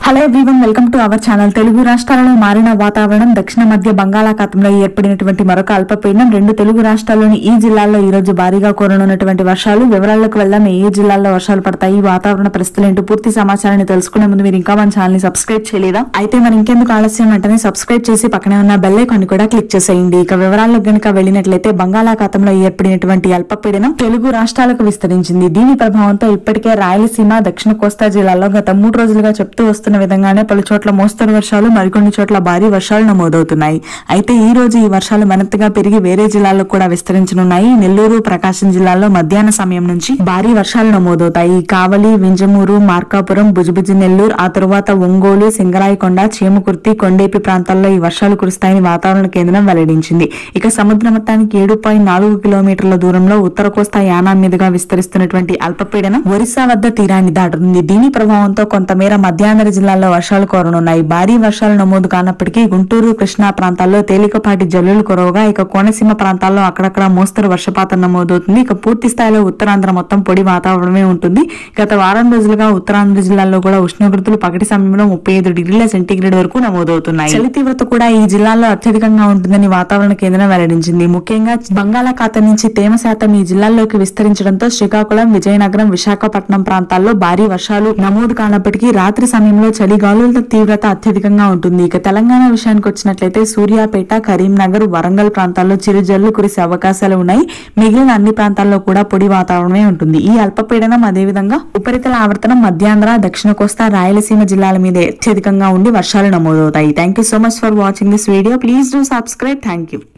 hello everyone welcome to our channel Telugu రాష్ట్రాలలో మారిన వాతావరణం దక్షిణ మధ్య బంగాళాఖాతంలో ఏర్పడినటువంటి మరొక అల్పపీడనం రెండు తెలుగు రాష్ట్రాల్లోని ఈ జిల్లాల్లో ఈ రోజు భారీగా కురనున్నటువంటి వర్షాలు వివరాలకు వెళ్దాం ఏ జిల్లాల్లో వర్షాలు పడతాయి ఈ వాతావరణ పరిస్థితులు ఏంటో పూర్తి సమాచారాన్ని తెలుసుకునే ముందు మీరు ఇంకా మన ఛానల్ ని సబ్స్క్రైబ్ చేయలేదా అయితే మరి ఇంకెందుకు ఆలస్యం వెంటనే సబ్స్క్రైబ్ చేసి పక్కనే ఉన్న బెల్ ఐకాన్ కూడా క్లిక్ చేసేయండి ఇక వివరాల్లో గనుక వెళ్ళినట్లయితే బంగాళాఖాతంలో ఏర్పడినటువంటి అల్పపీడనం తెలుగు రాష్ట్రాలకు విస్తరించింది దీని ప్రభావంతో ఇప్పటికే రాయలసీమ దక్షిణ కోస్తా జిల్లాల్లో గత మూడు రోజులుగా చెప్తూ వస్తున్న విధంగానే పలు చోట్ల మోస్తరు వర్షాలు మరికొన్ని చోట్ల భారీ వర్షాలు నమోదవుతున్నాయి అయితే ఈ రోజు ఈ వర్షాలు మరింతగా పెరిగి వేరే జిల్లాల్లో కూడా విస్తరించనున్నాయి నెల్లూరు ప్రకాశం జిల్లాల్లో మధ్యాహ్న సమయం నుంచి భారీ వర్షాలు నమోదవుతాయి కావలి వింజమూరు మార్కాపురం బుజబుజి నెల్లూరు ఆ తరువాత ఒంగోలు సింగరాయకొండ చీమకుర్తి కొండేపి ప్రాంతాల్లో ఈ వర్షాలు కురుస్తాయని వాతావరణ కేంద్రం వెల్లడించింది ఇక సముద్ర మొత్తానికి ఏడు పాయింట్ నాలుగు కిలోమీటర్ల దూరంలో ఉత్తర కోస్తా యానాం మీదుగా విస్తరిస్తున్నటువంటి అల్పపీడనం ఒరిస్సా వద్ద తీరాన్ని దాటుతుంది దీని ప్రభావంతో కొంతమేర మధ్యాంధ్ర జిల్లాల్లో వర్షాలు కోరనున్నాయి భారీ వర్షాలు నమోదు కానప్పటికీ గుంటూరు కృష్ణా ప్రాంతాల్లో తేలికపాటి జల్లులు కురవగా ఇక కోనసీమ ప్రాంతాల్లో అక్కడక్కడ మోస్తరు వర్షపాతం నమోదవుతుంది ఇక పూర్తి స్థాయిలో ఉత్తరాంధ్ర మొత్తం పొడి వాతావరణమే ఉంటుంది గత వారం రోజులుగా ఉత్తరాంధ్ర జిల్లాల్లో కూడా ఉష్ణోగ్రతలు పగటి సమయంలో ముప్పై ఐదు డిగ్రీల సెంటీగ్రేడ్ వరకు నమోదవుతున్నాయి చలి తీవ్రత కూడా ఈ జిల్లాల్లో అత్యధికంగా ఉంటుందని వాతావరణ కేంద్రం వెల్లడించింది ముఖ్యంగా బంగాళాఖాతం నుంచి తేమ శాతం ఈ జిల్లాల్లోకి విస్తరించడంతో శ్రీకాకుళం విజయనగరం విశాఖపట్నం ప్రాంతాల్లో భారీ వర్షాలు నమోదు కానప్పటికీ రాత్రి సమయంలో చలిగాలుల తీవ్రత అత్యధికంగా ఉంటుంది ఇక తెలంగాణ విషయానికి వచ్చినట్లయితే సూర్యాపేట కరీంనగర్ వరంగల్ ప్రాంతాల్లో చిరుజల్లు కురిసే అవకాశాలు ఉన్నాయి మిగిలిన అన్ని ప్రాంతాల్లో కూడా పొడి వాతావరణమే ఉంటుంది ఈ అల్పపీడనం అదేవిధంగా ఉపరితల ఆవర్తనం మధ్యాంధ్ర దక్షిణ కోస్తా రాయలసీమ జిల్లాల మీద అత్యధికంగా ఉండి వర్షాలు నమోదవుతాయి thank you so much for watching this video please do subscribe thank you